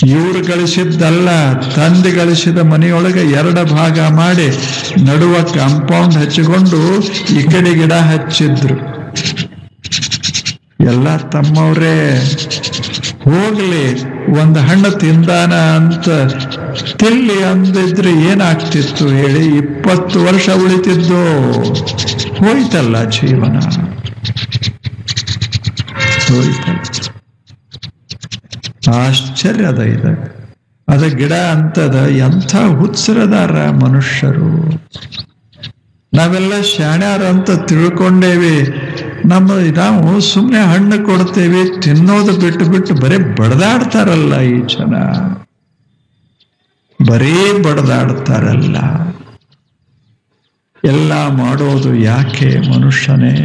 ಇವರು ಗಳಿಸಿದ್ದಲ್ಲ ತಂದೆ ಗಳಿಸಿದ ಮನೆಯೊಳಗೆ ಎರಡು ಭಾಗ ಮಾಡಿ ನಡುವ ಕಾಂಪೌಂಡ್ ಹಚ್ಚಿಕೊಂಡು ಈ ಕಡೆ ಗಿಡ ಹಚ್ಚಿದ್ರು ಎಲ್ಲ ತಮ್ಮವ್ರೇ ಹೋಗ್ಲಿ ಒಂದು ಹಣ್ಣು ತಿಂದಾನ ಅಂತ ತಿಲ್ಲಿ ಅಂದಿದ್ರೆ ಏನಾಗ್ತಿತ್ತು ಹೇಳಿ ಇಪ್ಪತ್ತು ವರ್ಷ ಉಳಿತಿದ್ದು ಹೋಯ್ತಲ್ಲ ಜೀವನ ಹೋಯ್ತಲ್ಲ ಆಶ್ಚರ್ಯದ ಇದೆ ಅದ ಗಿಡ ಅಂತದ ಎಂಥ ಹುತ್ಸರದಾರ ಮನುಷ್ಯರು ನಾವೆಲ್ಲ ಶಾಣ್ಯಾರ ಅಂತ ತಿಳ್ಕೊಂಡೇವಿ ನಮ್ಮ ನಾವು ಸುಮ್ಮನೆ ಹಣ್ಣು ಕೊಡ್ತೇವೆ ತಿನ್ನೋದು ಬಿಟ್ಟು ಬಿಟ್ಟು ಬರೀ ಬಡದಾಡ್ತಾರಲ್ಲ ಈ ಜನ ಬರೀ ಬಡದಾಡ್ತಾರಲ್ಲ ಎಲ್ಲ ಮಾಡೋದು ಯಾಕೆ ಮನುಷ್ಯನೇ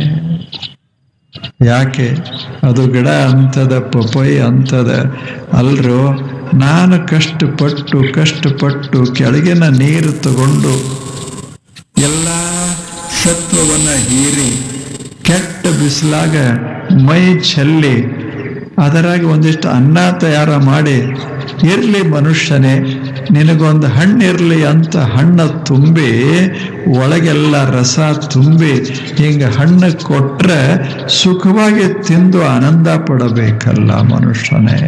ಯಾಕೆ ಅದು ಗಿಡ ಅಂತದ ಪಪೈ ಅಂತದ ಅಲ್ರು ನಾನು ಕಷ್ಟಪಟ್ಟು ಕಷ್ಟಪಟ್ಟು ಕೆಳಗಿನ ನೀರು ತಗೊಂಡು ಎಲ್ಲ ಸತ್ವವನ್ನ ಹೀರಿ ಕೆಟ್ಟ ಬಿಸಿಲಾಗ ಮೈ ಚೆಲ್ಲಿ ಅದರಾಗ ಒಂದಿಷ್ಟು ಅನ್ನ ತಯಾರ ಮಾಡಿ ಇರ್ಲಿ ಮನುಷ್ಯನೇ ನಿನಗೊಂದು ಹಣ್ಣಿರ್ಲಿ ಅಂತ ಹಣ್ಣು ತುಂಬಿ ಒಳಗೆಲ್ಲ ರಸ ತುಂಬಿ ಹಿಂಗ ಹಣ್ಣು ಕೊಟ್ರೆ ಸುಖವಾಗಿ ತಿಂದು ಆನಂದ ಪಡಬೇಕಲ್ಲ ಮನುಷ್ಯನೇ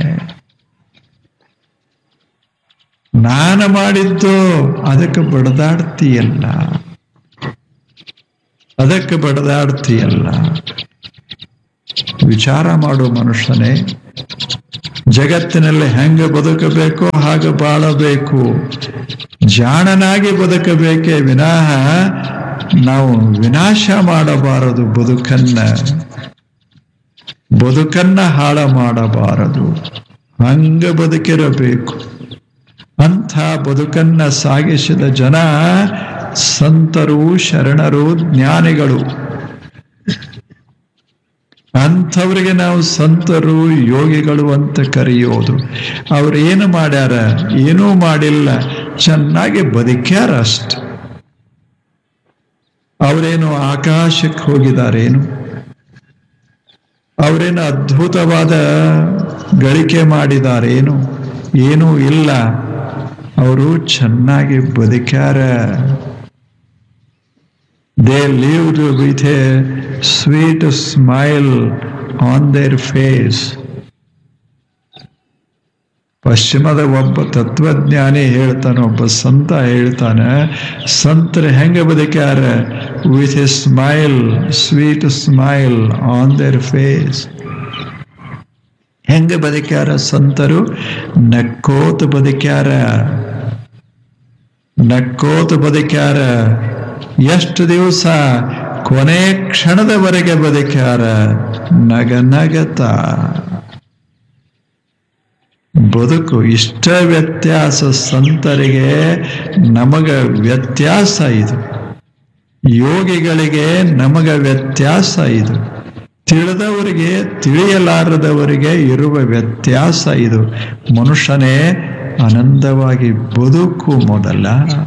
ನಾನು ಮಾಡಿದ್ದು ಅದಕ್ಕೆ ಬಡದಾಡ್ತೀಯಲ್ಲ ಅದಕ್ಕೆ ಬಡದಾಡ್ತೀಯಲ್ಲ ವಿಚಾರ ಮಾಡು ಮನುಷ್ಯನೇ ಜಗತ್ತಿನಲ್ಲಿ ಹೆಂಗೆ ಬದುಕಬೇಕು ಹಾಗೆ ಬಾಳಬೇಕು ಜಾಣನಾಗಿ ಬದುಕಬೇಕೇ ವಿನಃ ನಾವು ವಿನಾಶ ಮಾಡಬಾರದು ಬದುಕನ್ನ ಬದುಕನ್ನ ಹಾಳ ಮಾಡಬಾರದು ಹಂಗ ಬದುಕಿರಬೇಕು ಅಂಥ ಬದುಕನ್ನ ಸಾಗಿಸಿದ ಜನ ಸಂತರು ಶರಣರು ಜ್ಞಾನಿಗಳು ಅಂಥವ್ರಿಗೆ ನಾವು ಸಂತರು ಯೋಗಿಗಳು ಅಂತ ಕರೆಯೋದು ಅವ್ರು ಏನು ಮಾಡ್ಯಾರ ಏನೂ ಮಾಡಿಲ್ಲ ಚೆನ್ನಾಗಿ ಬದುಕ್ಯಾರ ಅಷ್ಟ ಅವರೇನು ಆಕಾಶಕ್ಕೆ ಹೋಗಿದಾರೇನು ಅವರೇನು ಅದ್ಭುತವಾದ ಗಳಿಕೆ ಮಾಡಿದಾರೇನು ಏನೂ ಇಲ್ಲ ಅವರು ಚೆನ್ನಾಗಿ ಬದುಕ್ಯಾರ they lived with a sweet smile on their face ಪಶ್ಚಿಮದ ಒಬ್ಬ ತತ್ವಜ್ಞಾನಿ ಹೇಳ್ತಾನೆ ಒಬ್ಬ ಸಂತ ಹೇಳ್ತಾನೆ ಸಂತರು ಹೆಂಗೆ ಬದುಕ್ಯಾರ with a smile sweet smile on their face ಹೆಂಗೆ ಬದುಕ್ಯಾರ ಸಂತರು ನಕ್ಕೋತ ಬದುಕ್ಯಾರ ನಕ್ಕೋತ ಬದುಕ್ಯಾರ ಎಷ್ಟು ದಿವಸ ಕೊನೆ ಕ್ಷಣದವರೆಗೆ ಬದುಕ್ಯಾರ ನಗ ನಗತ ಬದುಕು ಇಷ್ಟ ವ್ಯತ್ಯಾಸ ಸಂತರಿಗೆ ನಮಗ ವ್ಯತ್ಯಾಸ ಇದು ಯೋಗಿಗಳಿಗೆ ನಮಗ ವ್ಯತ್ಯಾಸ ಇದು ತಿಳಿದವರಿಗೆ ತಿಳಿಯಲಾರದವರಿಗೆ ಇರುವ ವ್ಯತ್ಯಾಸ ಇದು ಮನುಷ್ಯನೇ ಆನಂದವಾಗಿ ಬದುಕು ಮೊದಲ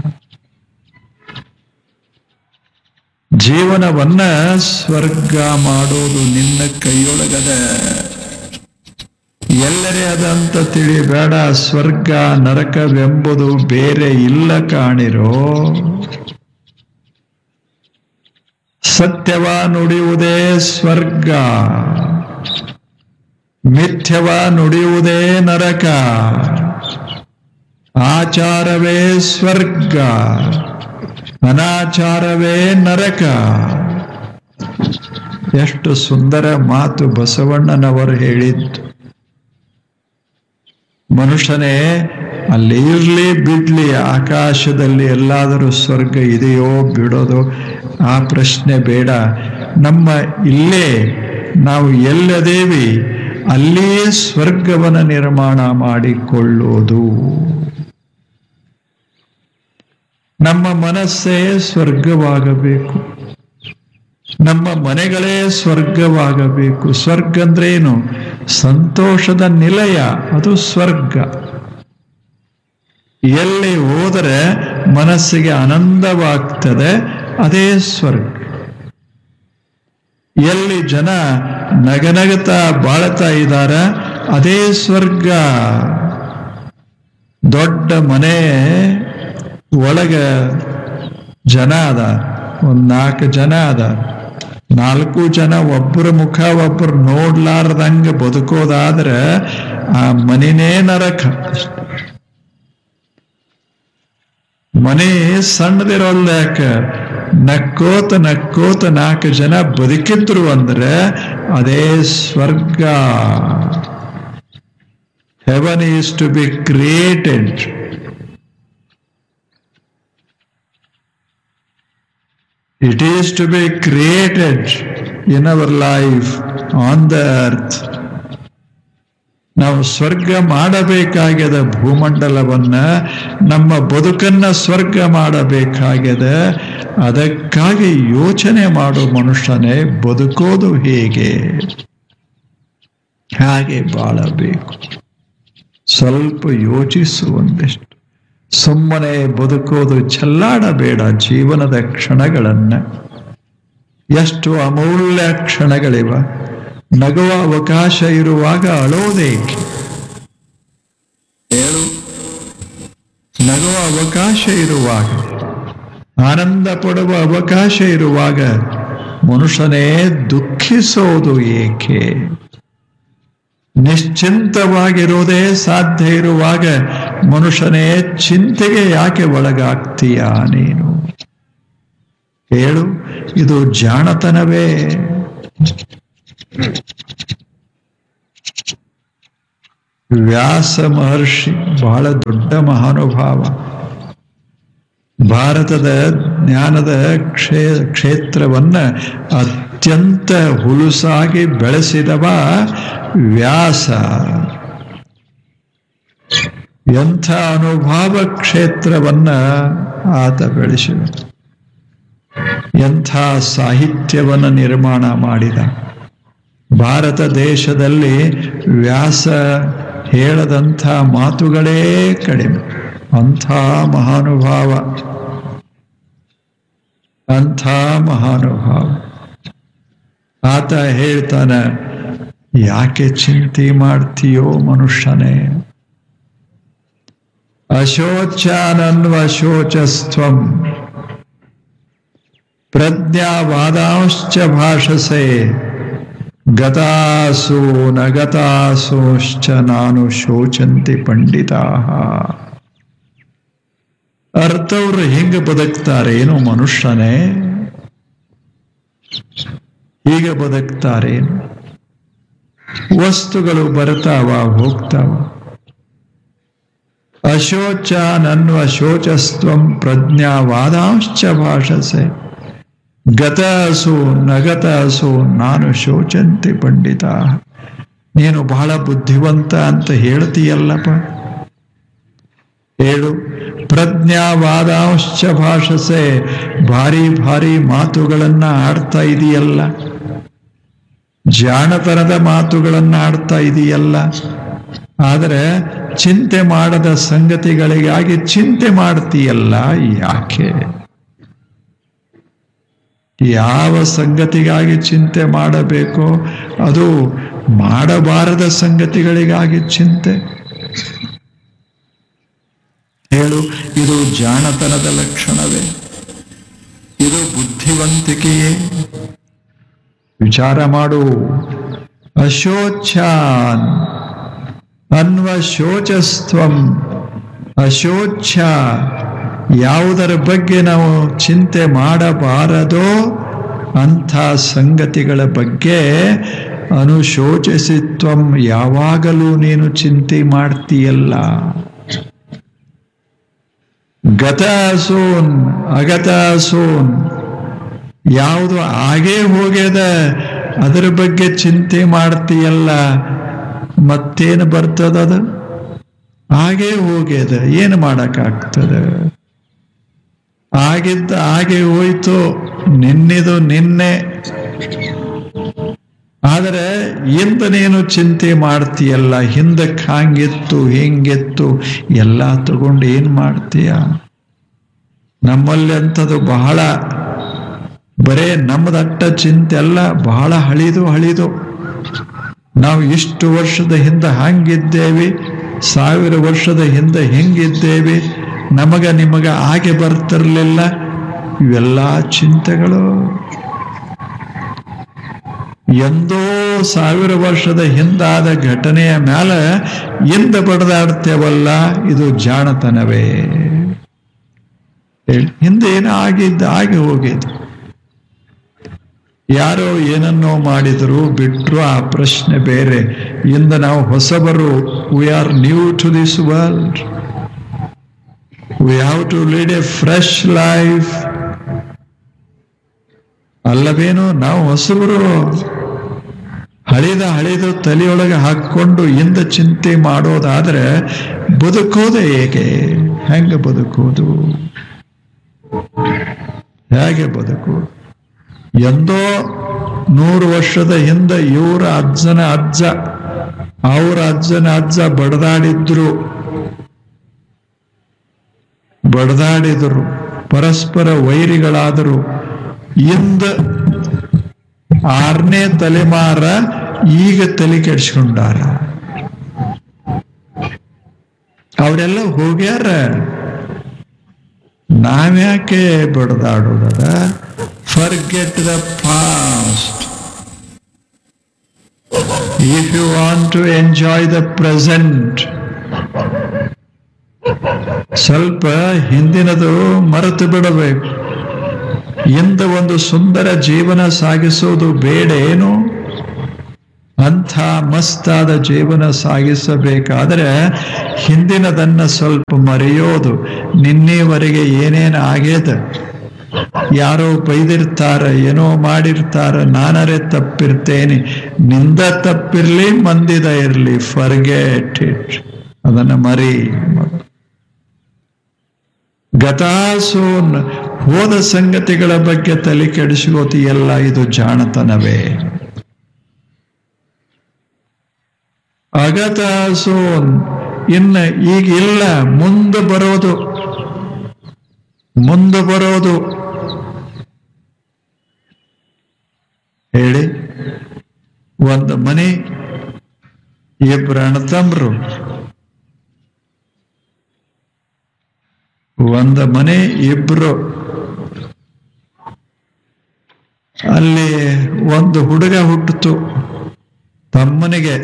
ಜೀವನವನ್ನ ಸ್ವರ್ಗ ಮಾಡೋದು ನಿನ್ನ ಕೈಯೊಳಗದ ಎಲ್ಲರೇ ಅದಂತ ತಿಳಿಬೇಡ ಸ್ವರ್ಗ ನರಕವೆಂಬುದು ಬೇರೆ ಇಲ್ಲ ಕಾಣಿರೋ ಸತ್ಯವ ನುಡಿಯುವುದೇ ಸ್ವರ್ಗ ಮಿಥ್ಯವ ನುಡಿಯುವುದೇ ನರಕ ಆಚಾರವೇ ಸ್ವರ್ಗ ಅನಾಚಾರವೇ ನರಕ ಎಷ್ಟು ಸುಂದರ ಮಾತು ಬಸವಣ್ಣನವರು ಹೇಳಿದ್ದು ಮನುಷ್ಯನೇ ಅಲ್ಲಿ ಇರ್ಲಿ ಬಿಡ್ಲಿ ಆಕಾಶದಲ್ಲಿ ಎಲ್ಲಾದರೂ ಸ್ವರ್ಗ ಇದೆಯೋ ಬಿಡೋದು ಆ ಪ್ರಶ್ನೆ ಬೇಡ ನಮ್ಮ ಇಲ್ಲೇ ನಾವು ಎಲ್ಲದೇವಿ ಅಲ್ಲಿಯೇ ಸ್ವರ್ಗವನ್ನು ನಿರ್ಮಾಣ ಮಾಡಿಕೊಳ್ಳುವುದು ನಮ್ಮ ಮನಸ್ಸೇ ಸ್ವರ್ಗವಾಗಬೇಕು ನಮ್ಮ ಮನೆಗಳೇ ಸ್ವರ್ಗವಾಗಬೇಕು ಸ್ವರ್ಗ ಅಂದ್ರೆ ಏನು ಸಂತೋಷದ ನಿಲಯ ಅದು ಸ್ವರ್ಗ ಎಲ್ಲಿ ಹೋದರೆ ಮನಸ್ಸಿಗೆ ಆನಂದವಾಗ್ತದೆ ಅದೇ ಸ್ವರ್ಗ ಎಲ್ಲಿ ಜನ ನಗನಗತಾ ಬಾಳ್ತಾ ಇದ್ದಾರ ಅದೇ ಸ್ವರ್ಗ ದೊಡ್ಡ ಮನೆ ಒಳಗ ಜನ ಅದ ಒಂದ್ ನಾಲ್ಕು ಜನ ಅದ ನಾಲ್ಕು ಜನ ಒಬ್ಬರ ಮುಖ ಒಬ್ಬರು ನೋಡ್ಲಾರ್ದಂಗ ಬದುಕೋದಾದ್ರೆ ಆ ಮನಿನೇ ನರಕ ಮನೆ ಸಣ್ಣದಿರೋಲ್ಲ ಯಾಕ ನಕ್ಕೋತ ನಕ್ಕೋತ ನಾಲ್ಕು ಜನ ಬದುಕಿದ್ರು ಅಂದ್ರೆ ಅದೇ ಸ್ವರ್ಗ heaven is to be created It is to be created in our life on the earth. ನಾವು ಸ್ವರ್ಗ ಮಾಡಬೇಕಾಗ್ಯದ ಭೂಮಂಡಲವನ್ನ ನಮ್ಮ ಬದುಕನ್ನ ಸ್ವರ್ಗ ಮಾಡಬೇಕಾಗ್ಯದ ಅದಕ್ಕಾಗಿ ಯೋಚನೆ ಮಾಡೋ ಮನುಷ್ಯನೇ ಬದುಕೋದು ಹೇಗೆ ಹಾಗೆ ಬಾಳಬೇಕು ಸ್ವಲ್ಪ ಯೋಚಿಸು ಒಂದಿಷ್ಟು ಸುಮ್ಮನೆ ಬದುಕೋದು ಚೆಲ್ಲಾಡಬೇಡ ಜೀವನದ ಕ್ಷಣಗಳನ್ನ ಎಷ್ಟು ಅಮೂಲ್ಯ ಕ್ಷಣಗಳಿವ ನಗುವ ಅವಕಾಶ ಇರುವಾಗ ಅಳೋದೇಕೆ ಹೇಳು ನಗುವ ಅವಕಾಶ ಇರುವಾಗ ಆನಂದ ಪಡುವ ಅವಕಾಶ ಇರುವಾಗ ಮನುಷ್ಯನೇ ದುಃಖಿಸೋದು ಏಕೆ ನಿಶ್ಚಿಂತವಾಗಿರೋದೇ ಸಾಧ್ಯ ಇರುವಾಗ ಮನುಷ್ಯನೇ ಚಿಂತೆಗೆ ಯಾಕೆ ಒಳಗಾಗ್ತೀಯ ನೀನು ಹೇಳು ಇದು ಜಾಣತನವೇ ವ್ಯಾಸ ಮಹರ್ಷಿ ಬಹಳ ದೊಡ್ಡ ಮಹಾನುಭಾವ ಭಾರತದ ಜ್ಞಾನದ ಕ್ಷೇ ಕ್ಷೇತ್ರವನ್ನ ಅತ್ಯಂತ ಹುಲುಸಾಗಿ ಬೆಳೆಸಿದವ ವ್ಯಾಸ ಎಂಥ ಅನುಭವ ಕ್ಷೇತ್ರವನ್ನ ಆತ ಬೆಳೆಸಿದ ಎಂಥ ಸಾಹಿತ್ಯವನ್ನ ನಿರ್ಮಾಣ ಮಾಡಿದ ಭಾರತ ದೇಶದಲ್ಲಿ ವ್ಯಾಸ ಹೇಳದಂಥ ಮಾತುಗಳೇ ಕಡಿಮೆ ಅಂಥ ಮಹಾನುಭಾವ ಅಂಥ ಮಹಾನುಭಾವ ಆತ ಹೇಳ್ತಾನ ಯಾಕೆ ಚಿಂತೆ ಮಾಡ್ತೀಯೋ ಮನುಷ್ಯನೇ ಅಶೋಚಾನನ್ವ ಶೋಚಸ್ತ್ವಂ ಪ್ರಜ್ಞಾವಾದಾಂಶ್ಚ ಭಾಷಸೆ ಗತಾಸು ನಗತಾಸೋಶ್ಚ ನಾನು ಶೋಚಂತಿ ಪಂಡಿತಾ ಅರ್ಥವ್ರು ಹೆಂಗ ಬದುಕ್ತಾರೇನು ಮನುಷ್ಯನೇ ಹೀಗೆ ಬದುಕ್ತಾರೇನು ವಸ್ತುಗಳು ಬರ್ತಾವ ಹೋಗ್ತಾವ ಅಶೋಚ ನನ್ವ ಶೋಚಸ್ತ್ವಂ ಪ್ರಜ್ಞಾವಾದಾಂಶ್ಚ ಭಾಷಸೆ ಗತ ಅಸು ನಗತ ಅಸು ನಾನು ಶೋಚಂತಿ ಪಂಡಿತ ನೀನು ಬಹಳ ಬುದ್ಧಿವಂತ ಅಂತ ಹೇಳ್ತೀಯಲ್ಲಪ್ಪ ಹೇಳು ಪ್ರಜ್ಞಾವಾದಾಂಶ್ಚ ಭಾಷಸೆ ಭಾರಿ ಭಾರಿ ಮಾತುಗಳನ್ನ ಆಡ್ತಾ ಇದೆಯಲ್ಲ ಜಾಣತನದ ಮಾತುಗಳನ್ನ ಆಡ್ತಾ ಇದೆಯಲ್ಲ ಆದರೆ ಚಿಂತೆ ಮಾಡದ ಸಂಗತಿಗಳಿಗಾಗಿ ಚಿಂತೆ ಮಾಡ್ತೀಯಲ್ಲ ಯಾಕೆ ಯಾವ ಸಂಗತಿಗಾಗಿ ಚಿಂತೆ ಮಾಡಬೇಕೋ ಅದು ಮಾಡಬಾರದ ಸಂಗತಿಗಳಿಗಾಗಿ ಚಿಂತೆ ಹೇಳು ಇದು ಜಾಣತನದ ಲಕ್ಷಣವೇ ಇದು ಬುದ್ಧಿವಂತಿಕೆಯೇ ವಿಚಾರ ಮಾಡು ಅಶೋಚಾನ್ ಅನ್ವ ಶೋಚಸ್ತ್ವಂ ಅಶೋಚ್ಯ ಯಾವುದರ ಬಗ್ಗೆ ನಾವು ಚಿಂತೆ ಮಾಡಬಾರದೋ ಅಂಥ ಸಂಗತಿಗಳ ಬಗ್ಗೆ ಅನುಶೋಚಿಸಿತ್ವಂ ಯಾವಾಗಲೂ ನೀನು ಚಿಂತೆ ಮಾಡ್ತೀಯಲ್ಲ ಗತ ಅಸೂನ್ ಅಗತ ಅಸೂನ್ ಯಾವುದು ಆಗೇ ಹೋಗ್ಯದ ಅದರ ಬಗ್ಗೆ ಚಿಂತೆ ಮಾಡ್ತೀಯಲ್ಲ ಮತ್ತೇನು ಬರ್ತದದು ಹಾಗೇ ಹೋಗ್ಯದ ಏನು ಮಾಡಕ್ಕಾಗ್ತದೆ ಆಗಿದ್ದ ಹಾಗೆ ಹೋಯ್ತು ನಿನ್ನಿದು ನಿನ್ನೆ ಆದರೆ ಇಂದ ನೀನು ಚಿಂತೆ ಮಾಡ್ತೀಯಲ್ಲ ಹಿಂದಕ್ಕೆ ಹಾಂಗಿತ್ತು ಹಿಂಗಿತ್ತು ಎಲ್ಲ ತಗೊಂಡು ಏನ್ ಮಾಡ್ತೀಯ ನಮ್ಮಲ್ಲಿ ಅಂಥದ್ದು ಬಹಳ ಬರೇ ನಮ್ಮದಟ್ಟ ಚಿಂತೆ ಅಲ್ಲ ಬಹಳ ಹಳಿದು ಹಳಿದು ನಾವು ಇಷ್ಟು ವರ್ಷದ ಹಿಂದೆ ಹಂಗಿದ್ದೇವೆ ಸಾವಿರ ವರ್ಷದ ಹಿಂದೆ ಹೆಂಗಿದ್ದೇವೆ ನಮಗ ನಿಮಗ ಹಾಗೆ ಬರ್ತಿರ್ಲಿಲ್ಲ ಇವೆಲ್ಲ ಚಿಂತೆಗಳು ಎಂದೋ ಸಾವಿರ ವರ್ಷದ ಹಿಂದಾದ ಘಟನೆಯ ಮ್ಯಾಲ ಎಂದ ಬಡದಾಡ್ತೇವಲ್ಲ ಇದು ಜಾಣತನವೇ ಹೇಳಿ ಹಿಂದೆ ಏನೋ ಆಗಿದ್ದ ಆಗಿ ಹೋಗಿದ್ದು ಯಾರೋ ಏನನ್ನೋ ಮಾಡಿದ್ರು ಬಿಟ್ರು ಆ ಪ್ರಶ್ನೆ ಬೇರೆ ಇಂದ ನಾವು ಹೊಸಬರು we are new to this world we have to lead a fresh life ಅಲ್ಲವೇನೋ ನಾವು ಹೊಸಬರು ಹಳಿದ ಹಳಿದು ತಲೆಯೊಳಗೆ ಹಾಕೊಂಡು ಇಂದ ಚಿಂತೆ ಮಾಡೋದಾದ್ರೆ ಬದುಕೋದು ಹೇಗೆ ಹೆಂಗೆ ಬದುಕೋದು ಹೇಗೆ ಬದುಕು ಎಂದೋ ನೂರು ವರ್ಷದ ಹಿಂದೆ ಇವರ ಅಜ್ಜನ ಅಜ್ಜ ಅವರ ಅಜ್ಜನ ಅಜ್ಜ ಬಡದಾಡಿದ್ರು ಬಡದಾಡಿದರು ಪರಸ್ಪರ ವೈರಿಗಳಾದರು ಇಂದ ಆರನೇ ತಲೆಮಾರ ಈಗ ತಲೆ ಕೆಡಿಸ್ಕೊಂಡಾರ ಅವರೆಲ್ಲ ಹೋಗ್ಯಾರ ನಾವ್ಯಾಕೆ ಬಡದಾಡೋದದ forget the past if you want to enjoy the present ಸ್ವಲ್ಪ ಹಿಂದಿನದು ಮರೆತು ಬಿಡಬೇಕು ಇಂದ ಒಂದು ಸುಂದರ ಜೀವನ ಸಾಗಿಸೋದು ಬೇಡ ಏನು ಅಂಥ ಮಸ್ತಾದ ಜೀವನ ಸಾಗಿಸಬೇಕಾದರೆ ಹಿಂದಿನದನ್ನ ಸ್ವಲ್ಪ ಮರೆಯೋದು ನಿನ್ನೆವರೆಗೆ ಏನೇನು ಆಗ್ಯದ ಯಾರೋ ಬೈದಿರ್ತಾರ ಏನೋ ಮಾಡಿರ್ತಾರ ನಾನರೇ ತಪ್ಪಿರ್ತೇನೆ ನಿಂದ ತಪ್ಪಿರ್ಲಿ ಮಂದಿದ ಇರ್ಲಿ ಫರ್ಗೆಟ್ ಇಟ್ ಅದನ್ನ ಮರಿ ಗತಾಸೋನ್ ಹೋದ ಸಂಗತಿಗಳ ಬಗ್ಗೆ ತಲೆ ಕೆಡಿಸ್ಕೋತಿಯಲ್ಲ ಇದು ಜಾಣತನವೇ ಅಗತಾಸೋನ್ ಇನ್ನ ಈಗ ಇಲ್ಲ ಮುಂದೆ ಬರೋದು ಮುಂದೆ ಬರೋದು ಹೇಳಿ ಒಂದು ಮನೆ ಇಬ್ಬರು ಅಣ್ಣತಮ್ರು ಒಂದು ಮನೆ ಇಬ್ರು ಅಲ್ಲಿ ಒಂದು ಹುಡುಗ ಹುಟ್ಟಿತು ತಮ್ಮನಿಗೆ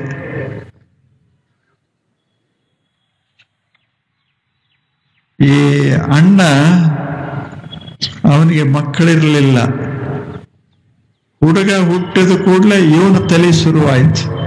ಈ ಅಣ್ಣ ಅವನಿಗೆ ಮಕ್ಕಳಿರಲಿಲ್ಲ ಹುಡುಗ ಹುಟ್ಟಿದ ಕೂಡಲೇ ಇವನ ತಲೆ ಶುರುವಾಯ್ತು